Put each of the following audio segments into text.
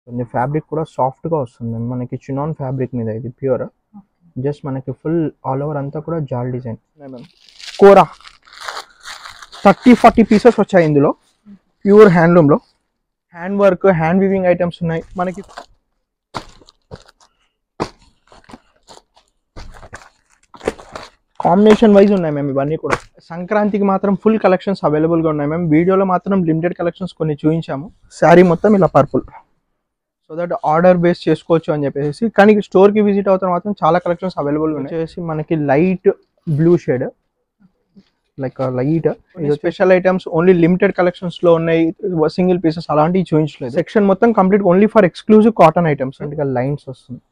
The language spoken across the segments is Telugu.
కొంచెం ఫ్యాబ్రిక్ కూడా సాఫ్ట్గా వస్తుంది మ్యామ్ మనకి చినాన్ ఫ్యాబ్రిక్ మీద ఇది ప్యూర్ జస్ట్ మనకి ఫుల్ ఆల్ ఓవర్ అంతా కూడా జాల్ డిజైన్ మ్యామ్ కోరా థర్టీ ఫార్టీ పీసెస్ వచ్చాయి ఇందులో ప్యూర్ హ్యాండ్లూమ్లో hand work hand weaving items ఉన్నాయి మనకి కాంబినేషన్ వైజ్ ఉన్నాయి మ్యామ్ ఇవన్నీ కూడా సంక్రాంతికి మాత్రం ఫుల్ కలెక్షన్స్ అవైలబుల్గా ఉన్నాయి మ్యామ్ వీడియోలో మాత్రం లిమిటెడ్ కలెక్షన్స్ కొన్ని చూపించాము శారీ మొత్తం ఇలా purple so that order base చేసుకోవచ్చు అని చెప్పేసి కానీ స్టోర్కి విజిట్ అవుతే మాత్రం చాలా కలెక్షన్స్ అవైలబుల్ ఉన్నాయి వచ్చేసి మనకి light blue shade like light ఇది special items only limited collections లో ఉన్నాయి సింగిల్ పీసెస్ అలాంటివి చూపించలేదు సెక్షన్ మొత్తం complete only for exclusive cotton items అంటే లైన్స్ వస్తుంది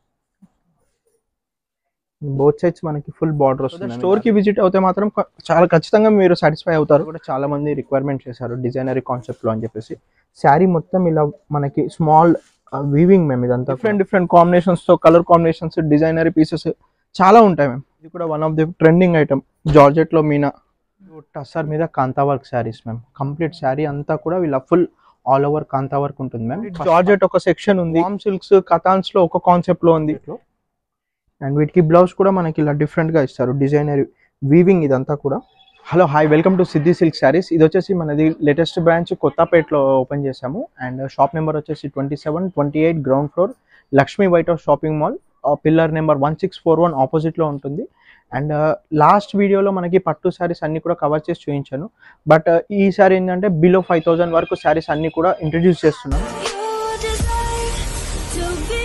బోత్ సైడ్స్ మనకి ఫుల్ బార్డర్ వస్తుంది స్టోర్ కి విజిట్ అవుతే మాత్రం క- చాలా ఖచ్చితంగా మీరు సాటిస్ఫై అవుతారు కూడా చాలా మంది రిక్వైర్మెంట్ చేశారు డిజైనరీ కాన్సెప్ట్ లో అని చెప్పేసి శారీ మొత్తం ఇలా మనకి స్మాల్ వీవింగ్ మేము ఇదంతా డిఫరెంట్ డిఫరెంట్ కాంబినేషన్స్ తో కలర్ కాంబినేషన్స్ డిజైనరీ పీసెస్ చాలా ఉంటాయి మ్యామ్ ఇది కూడా one of the trending item georgette లో మీనా టస్సర్ మీద kantha work saris ma'am complete sari అంతా కూడా వీళ్ళ full all over kantha work ఉంటుంది మ్యామ్ జార్జెట్ ఒక సెక్షన్ ఉంది వామ్ సిల్క్స్ కథాన్స్ లో ఒక కాన్సెప్ట్ లో ఉంది అండ్ వీటికి బ్లౌజ్ కూడా మనకి ఇలా డిఫరెంట్ గా ఇస్తారు డిజైనర్ వీవింగ్ ఇదంతా కూడా hello hi welcome to Siddhi silk saris ఇది వచ్చేసి మనది లేటెస్ట్ బ్రాంచ్ కొత్తపేటలో ఓపెన్ చేశాము అండ్ షాప్ నెంబర్ వచ్చేసి twenty seven twenty eight ground floor Lakshmi white house shopping mall pillar number one six four one ఆపోజిట్లో ఉంటుంది అండ్ లాస్ట్ వీడియోలో మనకి పట్టు శారీస్ అన్ని కూడా కవర్ చేసి చూపించాను బట్ ఈ సారీ ఏంటంటే బిలో ఫైవ్ థౌసండ్ వరకు శారీస్ అన్ని కూడా ఇంట్రడ్యూస్ చేస్తున్నాను You decide to be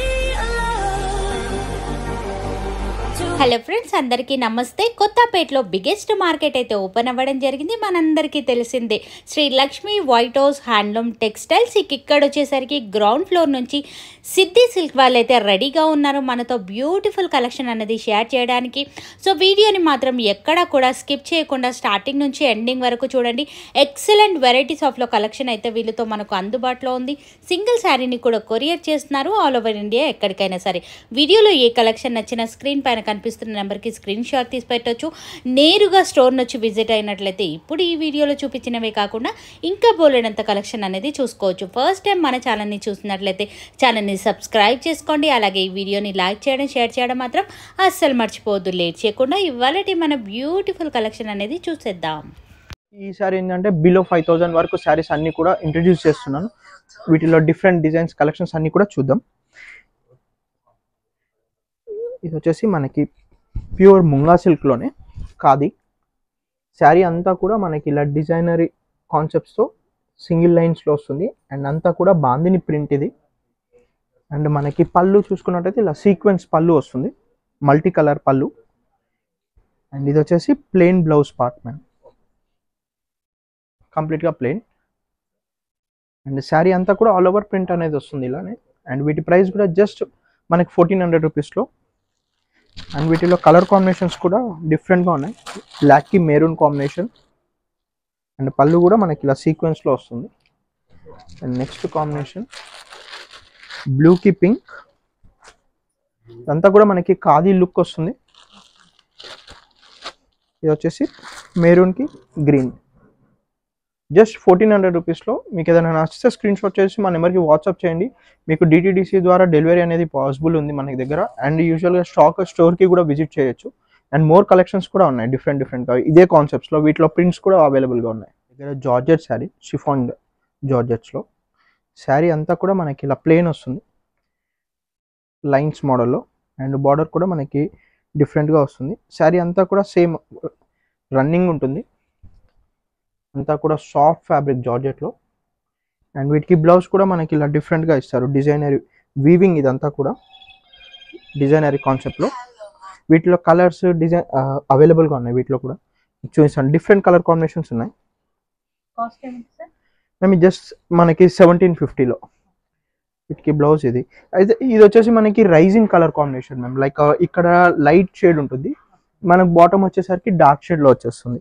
alone. హలో ఫ్రెండ్స్ అందరికీ నమస్తే కొత్తపేటలో బిగ్గెస్ట్ మార్కెట్ అయితే ఓపెన్ అవ్వడం జరిగింది మనందరికీ తెలిసిందే Shri Lakshmi white house handloom textiles ఇక ఇక్కడ వచ్చేసరికి గ్రౌండ్ ఫ్లోర్ నుంచి సిద్ధి సిల్క్ వాళ్ళు అయితే రెడీగా ఉన్నారు మనతో బ్యూటిఫుల్ కలెక్షన్ అనేది షేర్ చేయడానికి సో వీడియోని మాత్రం ఎక్కడా కూడా స్కిప్ చేయకుండా స్టార్టింగ్ నుంచి ఎండింగ్ వరకు చూడండి ఎక్సలెంట్ వెరైటీస్ ఆఫ్లో కలెక్షన్ అయితే వీళ్ళతో మనకు అందుబాటులో ఉంది సింగిల్ శారీని కూడా కొరియర్ చేస్తున్నారు ఆల్ ఓవర్ ఇండియా ఎక్కడికైనా సరే వీడియోలో ఏ కలెక్షన్ నచ్చిన స్క్రీన్ పైన కనిపిస్తున్న నెంబర్కి స్క్రీన్ షాట్ తీసి పెట్టొచ్చు నేరుగా స్టోర్ నుంచి విజిట్ అయినట్లయితే ఇప్పుడు ఈ వీడియోలో చూపించినవే కాకుండా ఇంకా బోలెడంత కలెక్షన్ అనేది చూసుకోవచ్చు ఫస్ట్ టైం మన ఛానల్ని చూసినట్లయితే ఛానల్ని సబ్స్క్రైబ్ చేసుకోండి అలాగే ఈ వీడియోని లైక్ చేయడం షేర్ చేయడం మాత్రం అస్సలు మర్చిపోవద్దు లేట్ చేయకుండా ఇవాళ మన బ్యూటిఫుల్ కలెక్షన్ అనేది చూసేద్దాం ఈ సారీ ఏంటంటే బిలో ఫైవ్ థౌసండ్ వరకు శారీస్ అన్ని కూడా ఇంట్రడ్యూస్ చేస్తున్నాను వీటిలో డిఫరెంట్ డిజైన్స్ కలెక్షన్స్ అన్ని కూడా చూద్దాం ఇది వచ్చేసి మనకి ప్యూర్ ముంగా సిల్క్లోనే కాది శారీ అంతా కూడా మనకి ఇలా డిజైనరీ కాన్సెప్ట్స్తో సింగిల్ లైన్స్లో వస్తుంది అండ్ అంతా కూడా బాందిని ప్రింట్ ఇది అండ్ మనకి పళ్ళు చూసుకున్నట్టయితే ఇలా సీక్వెన్స్ పళ్ళు వస్తుంది మల్టీ కలర్ పళ్ళు అండ్ ఇది వచ్చేసి ప్లెయిన్ బ్లౌజ్ పార్ట్ మ్యామ్ కంప్లీట్గా ప్లెయిన్ అండ్ శారీ అంతా కూడా ఆల్ ఓవర్ ప్రింట్ అనేది వస్తుంది ఇలానే అండ్ వీటి ప్రైస్ కూడా జస్ట్ మనకి ఫోర్టీన్ హండ్రెడ్ రూపీస్లో అండ్ వీటిలో కలర్ కాంబినేషన్స్ కూడా డిఫరెంట్గా ఉన్నాయి బ్లాక్కి మెరూన్ కాంబినేషన్ అండ్ పళ్ళు కూడా మనకి ఇలా సీక్వెన్స్లో వస్తుంది అండ్ నెక్స్ట్ కాంబినేషన్ బ్లూకి పింక్ ఇదంతా కూడా మనకి ఖాదీ లుక్ వస్తుంది ఇది వచ్చేసి మెరూన్కి గ్రీన్ జస్ట్ ఫోర్టీన్ హండ్రెడ్ రూపీస్లో మీకు ఏదైనా నచ్చితే స్క్రీన్ షాట్ చేసి మా నెంబర్కి వాట్సాప్ చేయండి మీకు డిటీడీసీ ద్వారా డెలివరీ అనేది పాసిబుల్ ఉంది మన దగ్గర అండ్ యూజువల్గా స్టాక్ స్టోర్కి కూడా విజిట్ చేయొచ్చు అండ్ మోర్ కలెక్షన్స్ కూడా ఉన్నాయి డిఫరెంట్ డిఫరెంట్గా ఇదే కాన్సెప్ట్స్లో వీటిలో ప్రింట్స్ కూడా అవైలబుల్గా ఉన్నాయి దగ్గర జార్జెట్ శారీ షిఫాన్ జార్జెట్స్లో శారీ అంతా కూడా మనకి ఇలా ప్లెయిన్ వస్తుంది లైన్స్ మోడల్లో అండ్ బార్డర్ కూడా మనకి డిఫరెంట్గా వస్తుంది శారీ అంతా కూడా సేమ్ రన్నింగ్ ఉంటుంది అంతా కూడా సాఫ్ట్ ఫ్యాబ్రిక్ జార్జెట్లో అండ్ వీటికి బ్లౌజ్ కూడా మనకి ఇలా డిఫరెంట్గా ఇస్తారు డిజైనరీ వీవింగ్ ఇదంతా కూడా డిజైనరీ కాన్సెప్ట్లో వీటిలో కలర్స్ డిజైన్ అవైలబుల్గా ఉన్నాయి వీటిలో కూడా చూపిస్తాను డిఫరెంట్ కలర్ కాంబినేషన్స్ ఉన్నాయి కాస్ట్ ఏమిటి సార్ మేము జస్ట్ మనకి సెవెంటీన్ ఫిఫ్టీలో వీటికి బ్లౌజ్ ఇది అయితే ఇది వచ్చేసి మనకి rising colour combination ma'am like ఇక్కడ లైట్ షేడ్ ఉంటుంది మనకు బాటమ్ వచ్చేసరికి డార్క్ షేడ్లో వచ్చేస్తుంది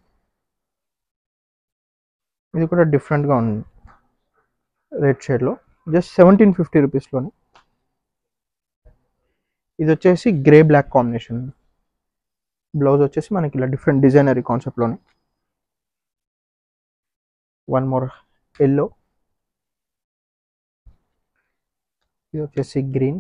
ఇది కూడా డిఫరెంట్గా ఉంది రెడ్ షేడ్లో జస్ట్ సెవెంటీన్ ఫిఫ్టీ రూపీస్లోనే ఇది వచ్చేసి గ్రే బ్లాక్ కాంబినేషన్ బ్లౌజ్ వచ్చేసి మనకి ఇలా డిఫరెంట్ డిజైనరీ కాన్సెప్ట్లోనే వన్ మోర్ ఎల్లో ఇది వచ్చేసి గ్రీన్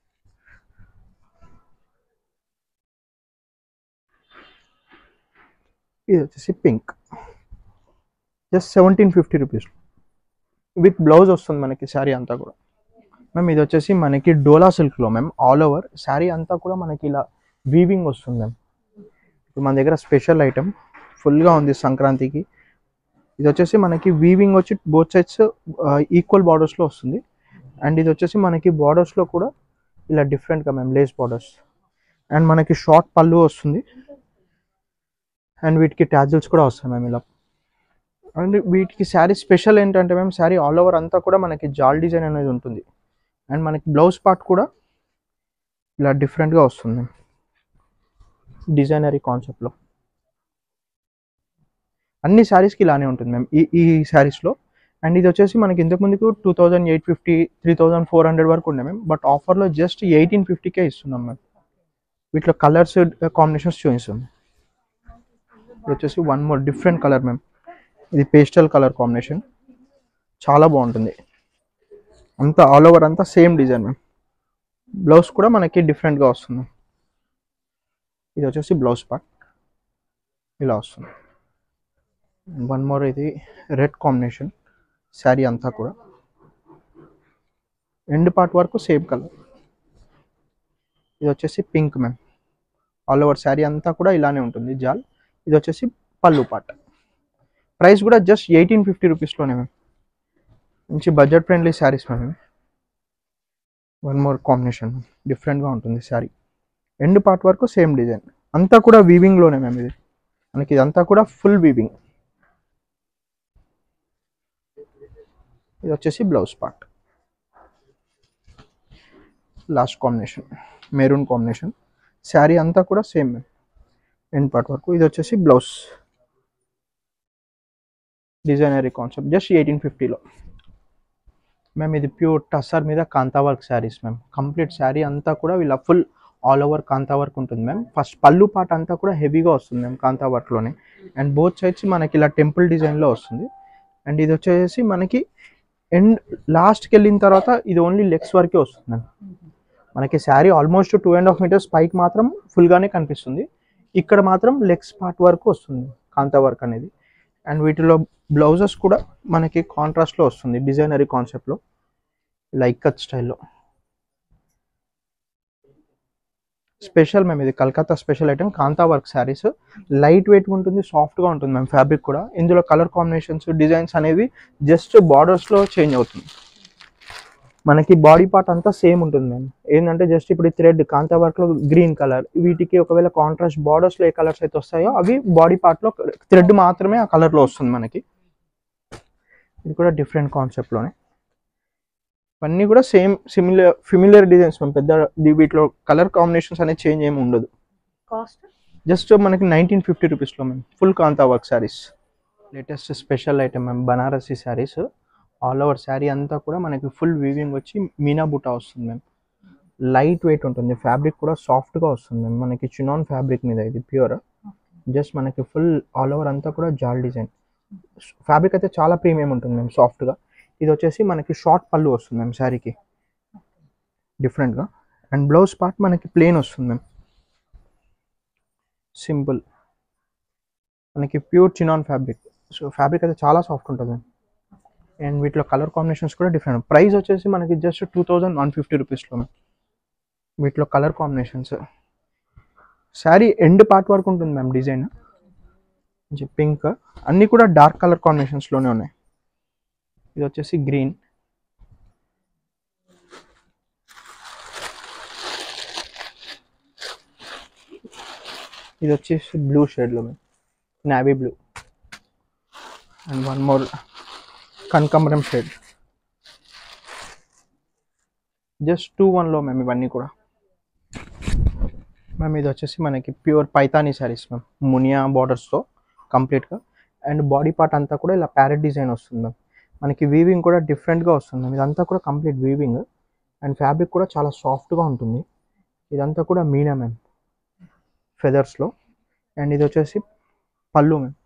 ఇది వచ్చేసి pink just seventeen fifty rupees with blouse వస్తుంది మనకి శారీ అంతా కూడా మ్యామ్ ఇది వచ్చేసి మనకి డోలా సిల్క్లో మ్యామ్ ఆల్ ఓవర్ శారీ అంతా కూడా మనకి ఇలా వీవింగ్ వస్తుంది మ్యామ్ ఇప్పుడు మన దగ్గర స్పెషల్ ఐటమ్ ఫుల్గా ఉంది సంక్రాంతికి ఇది వచ్చేసి మనకి వీవింగ్ వచ్చి బోత్ సైడ్స్ ఈక్వల్ బార్డర్స్లో వస్తుంది అండ్ ఇది వచ్చేసి మనకి బార్డర్స్లో కూడా ఇలా డిఫరెంట్గా మ్యామ్ లేస్ బార్డర్స్ అండ్ మనకి షార్ట్ పళ్ళు వస్తుంది అండ్ వీటికి ట్యాజిల్స్ కూడా వస్తాయి మ్యామ్ ఇలా అండ్ వీటికి శారీ స్పెషల్ ఏంటంటే మేము శారీ ఆల్ ఓవర్ అంతా కూడా మనకి జాల్ డిజైన్ అనేది ఉంటుంది అండ్ మనకి బ్లౌజ్ పార్ట్ కూడా ఇలా డిఫరెంట్గా వస్తుంది డిజైనరీ కాన్సెప్ట్లో అన్ని శారీస్కి ఇలానే ఉంటుంది మ్యామ్ ఈ ఈ శారీస్లో అండ్ ఇది వచ్చేసి మనకి ఇంతకు ముందుకు two thousand eight fifty three thousand four hundred వరకు ఉండే మ్యామ్ బట్ ఆఫర్లో జస్ట్ ఎయిటీన్ ఫిఫ్టీకే ఇస్తున్నాం మ్యామ్ వీటిలో కలర్స్ కాంబినేషన్స్ చూపిస్తాం ఇది వచ్చేసి one more different colour ma'am ఇది పేస్టల్ కలర్ కాంబినేషన్ చాలా బాగుంటుంది అంతా ఆల్ ఓవర్ అంతా సేమ్ డిజైన్ మ్యామ్ బ్లౌజ్ కూడా మనకి డిఫరెంట్గా వస్తుంది ఇది వచ్చేసి బ్లౌజ్ పార్ట్ ఇలా వస్తుంది వన్ మోర్ ఇది రెడ్ కాంబినేషన్ శారీ అంతా కూడా ఎండ్ పార్ట్ వరకు సేమ్ కలర్ ఇది వచ్చేసి pink ma'am all over sari అంతా కూడా ఇలానే ఉంటుంది జాల్ ఇది వచ్చేసి పళ్ళు పార్ట్ ప్రైస్ కూడా జస్ట్ ఎయిటీన్ ఫిఫ్టీ రూపీస్లోనే మ్యామ్ మంచి budget friendly saris ma'am one more combination డిఫరెంట్గా ఉంటుంది శారీ ఎండ్ పార్ట్ వరకు సేమ్ డిజైన్ అంతా కూడా వీవింగ్లోనే మ్యామ్ ఇది మనకి ఇదంతా కూడా ఫుల్ వీవింగ్ ఇది వచ్చేసి blouse part last combination maroon combination sari అంతా కూడా సేమ్ ఎండ్ పార్ట్ వరకు ఇది వచ్చేసి blouse designery concept just eighteen ఫిఫ్టీలో మ్యామ్ ఇది ప్యూర్ టస్సర్ మీద kantha work saris ma'am complete sari అంతా కూడా వీళ్ళ full all over kantha work ఉంటుంది మ్యామ్ ఫస్ట్ పళ్ళు పాట అంతా కూడా హెవీగా వస్తుంది మ్యామ్ కాంతా వర్క్లోనే అండ్ బోత్ సైడ్స్ మనకి ఇలా టెంపుల్ డిజైన్లో వస్తుంది అండ్ ఇది వచ్చేసి మనకి ఎండ్ లాస్ట్కి వెళ్ళిన తర్వాత ఇది ఓన్లీ లెగ్స్ వరకే వస్తుంది మ్యామ్ మనకి sari almost two and half meters పైకి మాత్రం ఫుల్గానే కనిపిస్తుంది ఇక్కడ మాత్రం లెగ్స్ పార్ట్ వరకు వస్తుంది కాంతా వర్క్ అనేది అండ్ వీటిలో బ్లౌజెస్ కూడా మనకి కాంట్రాస్ట్లో వస్తుంది డిజైనరీ కాన్సెప్ట్లో లైక్ కట్ స్టైల్లో స్పెషల్ మేము ఇది Calcutta special item kantha work saris light weight ఉంటుంది సాఫ్ట్గా ఉంటుంది మేము ఫ్యాబ్రిక్ కూడా ఇందులో కలర్ కాంబినేషన్స్ డిజైన్స్ అనేవి జస్ట్ బార్డర్స్లో చేంజ్ అవుతుంది మనకి బాడీ పార్ట్ అంతా సేమ్ ఉంటుంది మేము ఏంటంటే జస్ట్ ఇప్పుడు థ్రెడ్ కాంతా వర్క్లో గ్రీన్ కలర్ వీటికి ఒకవేళ కాంట్రాస్ట్ బార్డర్స్లో ఏ కలర్స్ అయితే వస్తాయో అవి బాడీ పార్ట్లో థ్రెడ్ మాత్రమే ఆ కలర్లో వస్తుంది మనకి ఇది కూడా డిఫరెంట్ కాన్సెప్ట్లోనే ఇవన్నీ కూడా సేమ్ సిమిలర్ ఫిమిలియర్ డిజైన్స్ మేము పెద్ద ది- వీటిలో కలర్ కాంబినేషన్స్ అనేది చేంజ్ ఏమి ఉండదు కాస్ట్ జస్ట్ మనకి నైన్టీన్ ఫిఫ్టీ రూపీస్లో మేము full kantha work saris latest special item మేము బనారసి శారీస్ ఆల్ ఓవర్ శారీ అంతా కూడా మనకి ఫుల్ వీవింగ్ వచ్చి మీనా బుటా వస్తుంది మేము లైట్ వెయిట్ ఉంటుంది ఫ్యాబ్రిక్ కూడా సాఫ్ట్గా వస్తుంది మేము మనకి చినాన్ ఫ్యాబ్రిక్ మీద ఇది ప్యూర్ జస్ట్ మనకి ఫుల్ ఆల్ ఓవర్ అంతా కూడా జాల్ డిజైన్ ఫ్యాబ్రిక్ అయితే చాలా ప్రీమియం ఉంటుంది మేము సాఫ్ట్గా ఇది వచ్చేసి మనకి షార్ట్ పళ్ళు వస్తుంది మేము శారీకి డిఫరెంట్గా అండ్ బ్లౌజ్ పార్ట్ మనకి ప్లెయిన్ వస్తుంది మేము సింపుల్ మనకి pure chinon fabric so fabric అయితే చాలా సాఫ్ట్ ఉంటుంది అండ్ వీటిలో కలర్ కాంబినేషన్స్ కూడా డిఫరెంట్ ప్రైస్ వచ్చేసి మనకి just two thousand one fifty రూపీస్లో వీటిలో colour combinations sari end part వరకు ఉంటుంది మ్యామ్ డిజైన్ పింక్ అన్నీ కూడా డార్క్ కలర్ కాంబినేషన్స్లోనే ఉన్నాయి ఇది వచ్చేసి గ్రీన్ ఇది వచ్చేసి బ్లూ షేడ్లో ma'am navy blue and one more కనకాంబరం షేడ్ జస్ట్ టూ వన్లో మ్యామ్ ఇవన్నీ కూడా మ్యామ్ ఇది వచ్చేసి మనకి ప్యూర్ పైతానీ శారీస్ మ్యామ్ మునియా బార్డర్స్తో కంప్లీట్గా అండ్ బాడీ పార్ట్ అంతా కూడా ఇలా ప్యారెట్ డిజైన్ వస్తుంది మ్యామ్ మనకి వీవింగ్ కూడా డిఫరెంట్గా వస్తుంది మ్యామ్ ఇదంతా కూడా కంప్లీట్ వీవింగ్ అండ్ ఫ్యాబ్రిక్ కూడా చాలా సాఫ్ట్గా ఉంటుంది ఇదంతా కూడా మీనా మ్యామ్ ఫెదర్స్లో అండ్ ఇది వచ్చేసి పళ్ళు మ్యామ్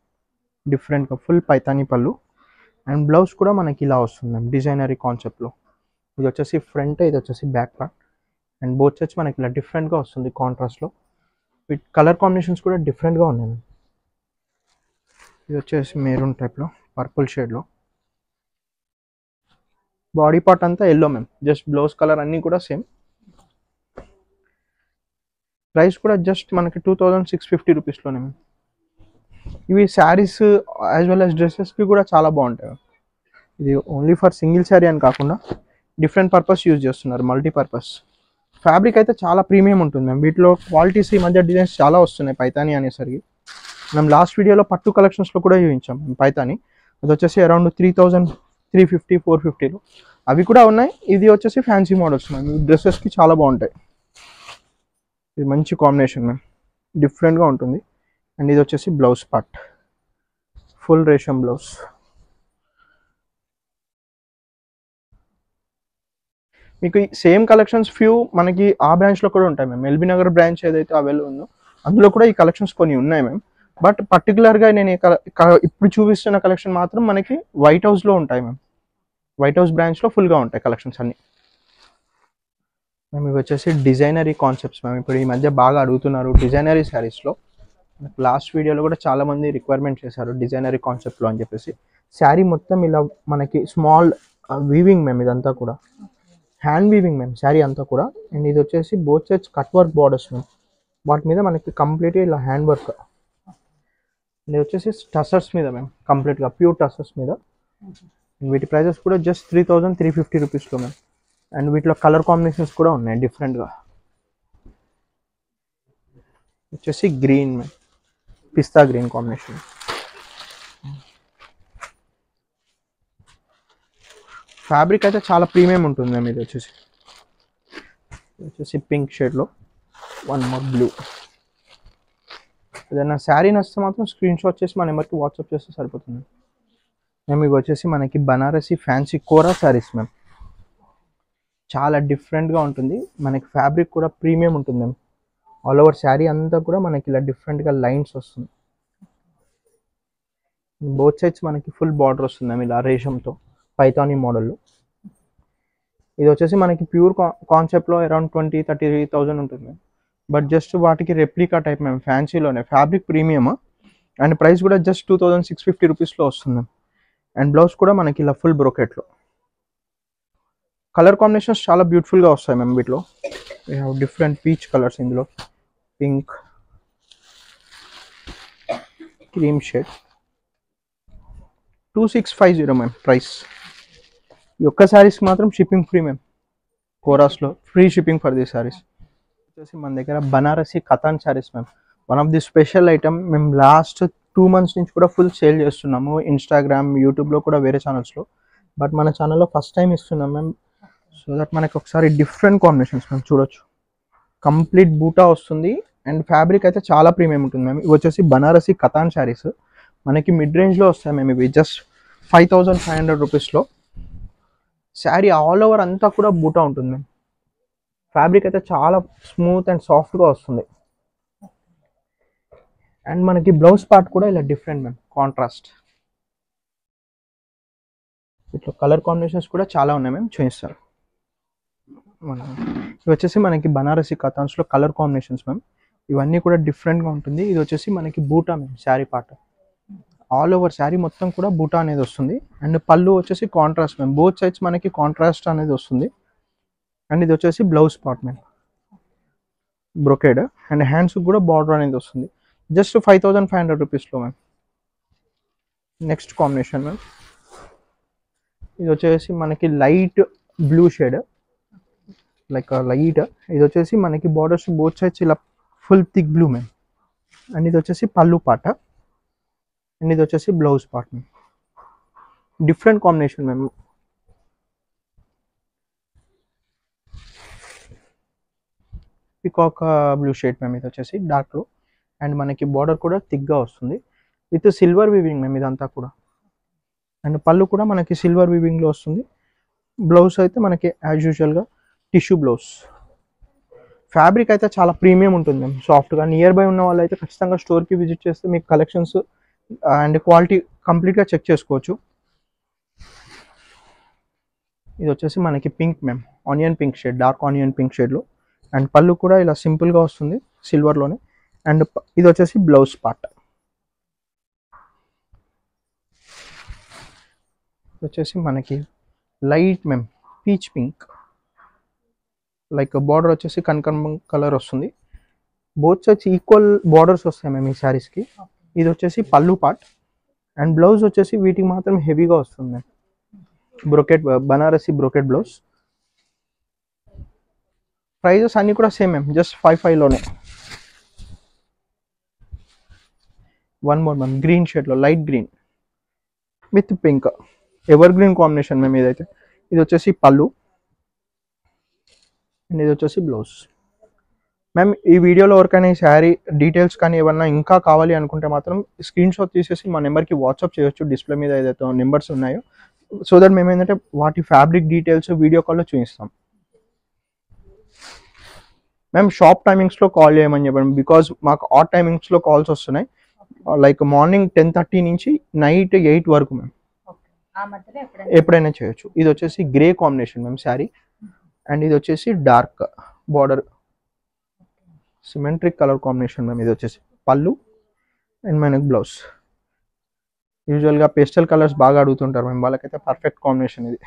డిఫరెంట్గా ఫుల్ పైతానీ పళ్ళు అండ్ బ్లౌజ్ కూడా మనకి ఇలా వస్తుంది మ్యామ్ డిజైనరీ కాన్సెప్ట్లో ఇది వచ్చేసి ఫ్రంట్ ఇది వచ్చేసి back part and both sides మనకి ఇలా డిఫరెంట్గా వస్తుంది కాంట్రాస్ట్లో వీటి కలర్ కాంబినేషన్స్ కూడా డిఫరెంట్గా ఉన్నాయి మ్యామ్ ఇది వచ్చేసి మెరూన్ టైప్లో పర్పుల్ షేడ్లో బాడీ పార్ట్ అంతా yellow ma'am just blouse colour అన్నీ కూడా సేమ్ ప్రైస్ కూడా జస్ట్ మనకి టూ థౌజండ్ సిక్స్ ఫిఫ్టీ రూపీస్లోనే మ్యామ్ ఇవి శారీస్ యాజ్ వెల్ యాజ్ డ్రెస్సెస్కి కూడా చాలా బాగుంటాయి ఇది ఓన్లీ ఫర్ సింగిల్ శారీ అని కాకుండా డిఫరెంట్ పర్పస్ యూజ్ చేస్తున్నారు మల్టీపర్పస్ ఫ్యాబ్రిక్ అయితే చాలా ప్రీమియం ఉంటుంది మ్యామ్ వీటిలో క్వాలిటీస్ ఈ మధ్య డిజైన్స్ చాలా వస్తున్నాయి పైతాని అనేసరికి మేము లాస్ట్ వీడియోలో పట్టు కలెక్షన్స్లో కూడా చూపించాం మేము పైతాని అది వచ్చేసి around three thousand three fifty four ఫిఫ్టీలో అవి కూడా ఉన్నాయి ఇది వచ్చేసి ఫ్యాన్సీ మోడల్స్ మ్యామ్ డ్రెస్సెస్కి చాలా బాగుంటాయి ఇది మంచి కాంబినేషన్ మ్యామ్ డిఫరెంట్గా ఉంటుంది అండ్ ఇది వచ్చేసి బ్లౌజ్ పార్ట్ ఫుల్ రేషం బ్లౌజ్ మీకు సేమ్ కలెక్షన్స్ ఫ్యూ మనకి ఆ బ్రాంచ్లో కూడా ఉంటాయి మ్యామ్ ఎల్బీ నగర్ బ్రాంచ్ ఏదైతే అవైలబుల్ ఉందో అందులో కూడా ఈ కలెక్షన్స్ కొన్ని ఉన్నాయి మ్యామ్ బట్ పర్టికులర్గా నేను ఈ కల- క- ఇప్పుడు చూపిస్తున్న కలెక్షన్ మాత్రం మనకి వైట్ హౌస్లో ఉంటాయి మ్యామ్ వైట్ హౌస్ బ్రాంచ్లో ఫుల్గా ఉంటాయి కలెక్షన్స్ అన్ని మేము ఇవి వచ్చేసి డిజైనరీ కాన్సెప్ట్స్ మ్యామ్ ఇప్పుడు ఈ మధ్య బాగా అడుగుతున్నారు డిజైనరీ శారీస్లో లాస్ట్ వీడియోలో కూడా చాలా మంది రిక్వైర్మెంట్ చేశారు డిజైనరీ కాన్సెప్ట్లో అని చెప్పేసి శారీ మొత్తం ఇలా మనకి స్మాల్ వీవింగ్ మేము ఇదంతా కూడా హ్యాండ్ వీవింగ్ మేము శారీ అంతా కూడా అండ్ ఇది వచ్చేసి both sides cut work borders మేము వాటి మీద మనకి కంప్లీట్గా ఇలా హ్యాండ్ వర్క్ ఇది వచ్చేసి టసర్స్ మీద మేము కంప్లీట్గా ప్యూర్ టసర్స్ మీద వీటి ప్రైజెస్ కూడా just three thousand three fifty రూపీస్లో మేము అండ్ వీటిలో కలర్ కాంబినేషన్స్ కూడా ఉన్నాయి డిఫరెంట్గా వచ్చేసి గ్రీన్ మ్యామ్ పిస్తా గ్రీన్ కాంబినేషన్ ఫ్యాబ్రిక్ అయితే చాలా ప్రీమియం ఉంటుంది మ్యామ్ ఇది వచ్చేసి ఇది వచ్చేసి పింక్ షేడ్లో వన్ మోర్ బ్లూ ఏదైనా శారీ నచ్చితే మాత్రం స్క్రీన్ షాట్ చేసి మా నెంబర్కి వాట్సాప్ చేస్తే సరిపోతుంది మేము ఇవి వచ్చేసి మనకి బనారసి ఫ్యాన్సీ కోరా శారీస్ మ్యామ్ చాలా డిఫరెంట్గా ఉంటుంది మనకి ఫ్యాబ్రిక్ కూడా ప్రీమియం ఉంటుంది మ్యామ్ ఆల్ ఓవర్ శారీ అంతా కూడా మనకి ఇలా డిఫరెంట్గా లైన్స్ వస్తుంది బోత్ సైడ్స్ మనకి ఫుల్ బార్డర్ వస్తుంది మ్యామ్ ఇలా రేషంతో పైథానీ మోడల్లో ఇది వచ్చేసి మనకి ప్యూర్ కాన్సెప్ట్లో అరౌండ్ ట్వంటీ థర్టీ థౌజండ్ ఉంటుంది మ్యామ్ బట్ జస్ట్ వాటికి రెప్లికా టైప్ మేము ఫ్యాన్సీలోనే ఫ్యాబ్రిక్ ప్రీమియం అండ్ ప్రైస్ కూడా just two thousand six fifty రూపీస్లో వస్తుంది అండ్ బ్లౌజ్ కూడా మనకి ఇలా ఫుల్ బ్రోకెట్లో కలర్ కాంబినేషన్స్ చాలా బ్యూటిఫుల్గా వస్తాయి మ్యామ్ వీటిలో we have different peach colours ఇందులో pink cream shade two six five zero ma'am price ఈ ఒక్క శారీస్కి మాత్రం షిప్పింగ్ ఫ్రీ మ్యామ్ కోరాస్లో free shipping for the saris వచ్చేసి మన దగ్గర Banarasi katan saris ma'am one of the special item మేము లాస్ట్ టూ మంత్స్ నుంచి కూడా ఫుల్ సేల్ చేస్తున్నాము ఇన్స్టాగ్రామ్ యూట్యూబ్లో కూడా వేరే ఛానల్స్లో బట్ మన ఛానల్లో ఫస్ట్ టైం ఇస్తున్నాం మ్యామ్ సో దట్ మనకి ఒకసారి డిఫరెంట్ కాంబినేషన్స్ మేము చూడొచ్చు కంప్లీట్ బూటా వస్తుంది అండ్ ఫ్యాబ్రిక్ అయితే చాలా ప్రీమియం ఉంటుంది మ్యామ్ ఇవి వచ్చేసి బనారసి కథాన్ శారీస్ మనకి మిడ్ రేంజ్లో వస్తాయి మేము ఇవి just five thousand five hundred రూపీస్లో శారీ ఆల్ ఓవర్ అంతా కూడా బూటా ఉంటుంది మ్యామ్ ఫ్యాబ్రిక్ అయితే చాలా స్మూత్ అండ్ సాఫ్ట్గా వస్తుంది అండ్ మనకి బ్లౌజ్ పార్ట్ కూడా ఇలా డిఫరెంట్ మ్యామ్ కాంట్రాస్ట్ ఇట్లా కలర్ కాంబినేషన్స్ కూడా చాలా ఉన్నాయి మ్యామ్ చూపిస్తారు మన ఇవి వచ్చేసి మనకి బనారసి కథాన్స్లో కలర్ కాంబినేషన్స్ మ్యామ్ ఇవన్నీ కూడా డిఫరెంట్గా ఉంటుంది ఇది వచ్చేసి మనకి బూటా ma'am sari part all over sari మొత్తం కూడా బూటా అనేది వస్తుంది అండ్ పళ్ళు వచ్చేసి కాంట్రాస్ట్ మ్యామ్ బోత్ సైడ్స్ మనకి కాంట్రాస్ట్ అనేది వస్తుంది అండ్ ఇది వచ్చేసి blouse part ma'am brocade and hands కూడా బార్డర్ అనేది వస్తుంది just five thousand five hundred రూపీస్లో మ్యామ్ నెక్స్ట్ కాంబినేషన్ మ్యామ్ ఇది వచ్చేసి మనకి light blue shade like light ఇది వచ్చేసి మనకి బార్డర్స్ బోత్ సైడ్స్ ఇలా full thick blue ma'am and ఇది వచ్చేసి పళ్ళు పాట అండ్ ఇది వచ్చేసి blouse part ma'am different combination ma'am peacock blue shade ma'am ఇది వచ్చేసి డార్క్లో అండ్ మనకి బార్డర్ కూడా థిక్గా వస్తుంది విత్ సిల్వర్ వివింగ్ మ్యామ్ ఇదంతా కూడా అండ్ పళ్ళు కూడా మనకి సిల్వర్ వివింగ్లో వస్తుంది బ్లౌజ్ అయితే మనకి యాజ్ యూజువల్గా టిష్యూ బ్లౌజ్ ఫ్యాబ్రిక్ అయితే చాలా ప్రీమియం ఉంటుంది మ్యామ్ సాఫ్ట్గా నియర్ బై ఉన్న వాళ్ళు అయితే ఖచ్చితంగా స్టోర్కి విజిట్ చేస్తే మీకు కలెక్షన్స్ అండ్ క్వాలిటీ కంప్లీట్గా చెక్ చేసుకోవచ్చు ఇది వచ్చేసి మనకి pink ma'am onion pink shade dark onion pink షేడ్లో అండ్ పళ్ళు కూడా ఇలా సింపుల్గా వస్తుంది సిల్వర్లోనే అండ్ ప- ఇది వచ్చేసి బ్లౌజ్ పార్ట్ ఇది వచ్చేసి మనకి light ma'am peach pink like border వచ్చేసి కనకం కలర్ వస్తుంది బోత్ సైడ్స్ ఈక్వల్ బార్డర్స్ వస్తాయి మ్యామ్ ఈ శారీస్కి ఇది వచ్చేసి పళ్ళు పార్ట్ అండ్ బ్లౌజ్ వచ్చేసి వీటికి మాత్రం హెవీగా వస్తుంది ma'am brocade Banarasi brocade blouse prices అన్నీ కూడా సేమ్ మ్యామ్ జస్ట్ ఫైవ్ ఫైవ్లోనే వన్ మోర్ మ్యామ్ గ్రీన్ షేడ్లో light green with pink ever green combination ma'am ఇదైతే ఇది వచ్చేసి పళ్ళు అండ్ ఇది వచ్చేసి బ్లౌజ్ మ్యామ్ ఈ వీడియోలో ఎవరికైనా ఈ శారీ డీటెయిల్స్ కానీ ఏమన్నా ఇంకా కావాలి అనుకుంటే మాత్రం స్క్రీన్ షాట్ తీసేసి మా నెంబర్కి వాట్సాప్ చేయొచ్చు డిస్ప్లే మీద ఏదైతే నెంబర్స్ ఉన్నాయో సో దట్ మేము ఏంటంటే వాటి ఫ్యాబ్రిక్ డీటెయిల్స్ వీడియో కాల్లో చూపిస్తాం మ్యామ్ షాప్ టైమింగ్స్లో కాల్ చేయమని చెప్పండి బికాజ్ మాకు ఆ టైమింగ్స్లో కాల్స్ వస్తున్నాయి లైక్ మార్నింగ్ టెన్ థర్టీ నుంచి నైట్ ఎయిట్ వరకు మ్యామ్ ఆ మధ్యలో ఎప్పుడైనా ఎప్పుడైనా చేయొచ్చు ఇది వచ్చేసి grey combination ma'am sari and ఇది వచ్చేసి dark border symmetric colour combination ma'am ఇది వచ్చేసి పళ్ళు అండ్ మనకి బ్లౌజ్ యూజువల్గా పేస్టల్ కలర్స్ బాగా అడుగుతుంటారు మేము వాళ్ళకైతే పర్ఫెక్ట్ కాంబినేషన్ ఇది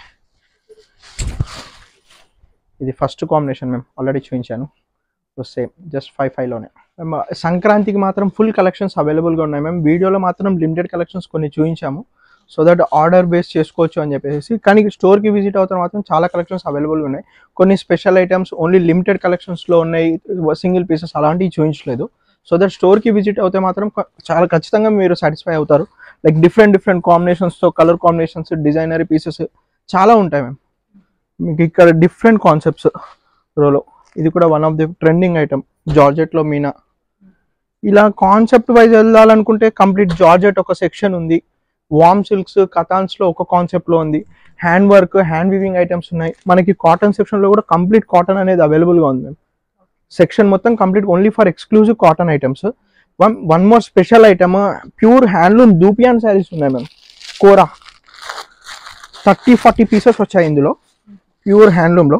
ఇది ఫస్ట్ కాంబినేషన్ మేము ఆల్రెడీ చూపించాను సో సేమ్ జస్ట్ ఫైవ్ ఫైవ్లోనే మేము సంక్రాంతికి మాత్రం ఫుల్ కలెక్షన్స్ అవైలబుల్గా ఉన్నాయి మేము వీడియోలో మాత్రం లిమిటెడ్ కలెక్షన్స్ కొన్ని చూపించాము సో దట్ ఆర్డర్ బేస్ చేసుకోవచ్చు అని చెప్పేసి కానీ స్టోర్కి విజిట్ అవుతాం మాత్రం చాలా కలెక్షన్స్ అవైలబుల్గా ఉన్నాయి కొన్ని స్పెషల్ ఐటమ్స్ ఓన్లీ లిమిటెడ్ కలెక్షన్స్లో ఉన్నాయి సింగిల్ పీసెస్ అలాంటివి చూపించలేదు సో దట్ స్టోర్కి విజిట్ అవుతే మాత్రం క- చాలా ఖచ్చితంగా మీరు సాటిస్ఫై అవుతారు లైక్ డిఫరెంట్ డిఫరెంట్ కాంబినేషన్స్తో కలర్ కాంబినేషన్స్ డిజైనరీ పీసెస్ చాలా ఉంటాయి మ్యామ్ మీకు ఇక్కడ డిఫరెంట్ కాన్సెప్ట్స్ రోలో ఇది కూడా one of the trending item జార్జెట్లో మీనా ఇలా కాన్సెప్ట్ వైజ్ వెళ్ళాలనుకుంటే కంప్లీట్ జార్జెట్ ఒక సెక్షన్ ఉంది వామ్ సిల్క్స్ కథాన్స్లో ఒక కాన్సెప్ట్లో ఉంది hand work hand weaving items ఉన్నాయి మనకి కాటన్ సెక్షన్లో కూడా కంప్లీట్ కాటన్ అనేది అవైలబుల్గా ఉంది మ్యామ్ సెక్షన్ మొత్తం complete only for exclusive cotton items one one more special item pure handloom dupion saris ఉన్నాయి మ్యామ్ కోరా థర్టీ ఫార్టీ పీసెస్ వచ్చాయి ఇందులో ప్యూర్ హ్యాండ్లూమ్లో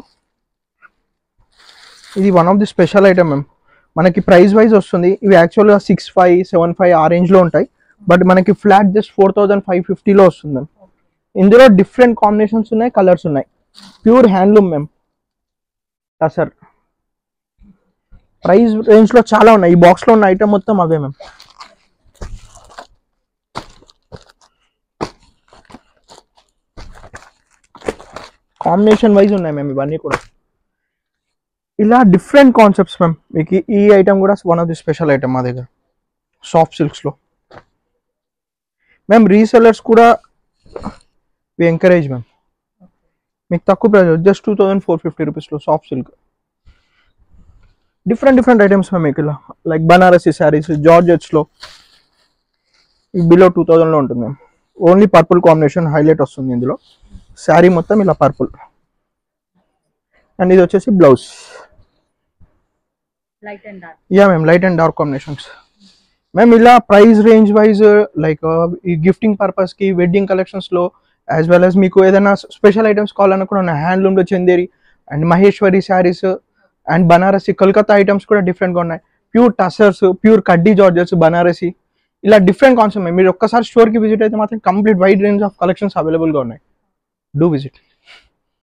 ఇది one of the special item ma'am మనకి ప్రైస్ వైజ్ వస్తుంది ఇవి యాక్చువల్గా సిక్స్ ఫైవ్ సెవెన్ ఫైవ్ ఆ రేంజ్లో ఉంటాయి బట్ మనకి flat just four thousand five ఫిఫ్టీలో వస్తుంది మ్యామ్ ఇందులో డిఫరెంట్ కాంబినేషన్స్ ఉన్నాయి కలర్స్ ఉన్నాయి pure handloom ma'am sir price రేంజ్లో చాలా ఉన్నాయి ఈ బాక్స్లో ఉన్న ఐటమ్ మొత్తం అవే మ్యామ్ కాంబినేషన్ వైజ్ ఉన్నాయి మ్యామ్ ఇవన్నీ కూడా ఇలా డిఫరెంట్ కాన్సెప్ట్స్ మ్యామ్ మీకు ఈ ఐటమ్ కూడా one of the special item మా దగ్గర సాఫ్ట్ సిల్క్స్లో మ్యామ్ రీసెల్లర్స్ కూడా వి ఎంకరేజ్ మ్యామ్ మీకు తక్కువ price just two thousand four fifty రూపీస్లో soft silk different different items ma'am మీకు ఇలా లైక్ బనారసి శారీస్ జార్జెట్స్లో బిలో టూ థౌజండ్లో ఉంటుంది ma'am only purple combination highlight వస్తుంది ఇందులో శారీ మొత్తం ఇలా పర్పుల్ అండ్ ఇది వచ్చేసి blouse light and dark yeah ma'am light and dark combinations ma'am ఇలా ప్రైస్ రేంజ్ వైజ్ లైక్ ఈ గిఫ్టింగ్ పర్పస్కి వెడ్డింగ్ కలెక్షన్స్లో యాజ్ వెల్ యాజ్ మీకు ఏదైనా స్పెషల్ ఐటమ్స్ కావాలన్నా కూడా ఉన్నాయి హ్యాండ్లూమ్లో Chanderi and Maheshwari saris and Banarasi Kolkata items కూడా డిఫరెంట్గా ఉన్నాయి ప్యూర్ టసర్స్ ప్యూర్ కడ్డీ జార్జెస్ బనారసి ఇలా డిఫరెంట్ కాన్సెప్ట్ మీరు ఒక్కసారి స్టోర్కి విజిట్ అయితే మాత్రం complete wide range of collections అవైలబుల్గా ఉన్నాయి డూ విజిట్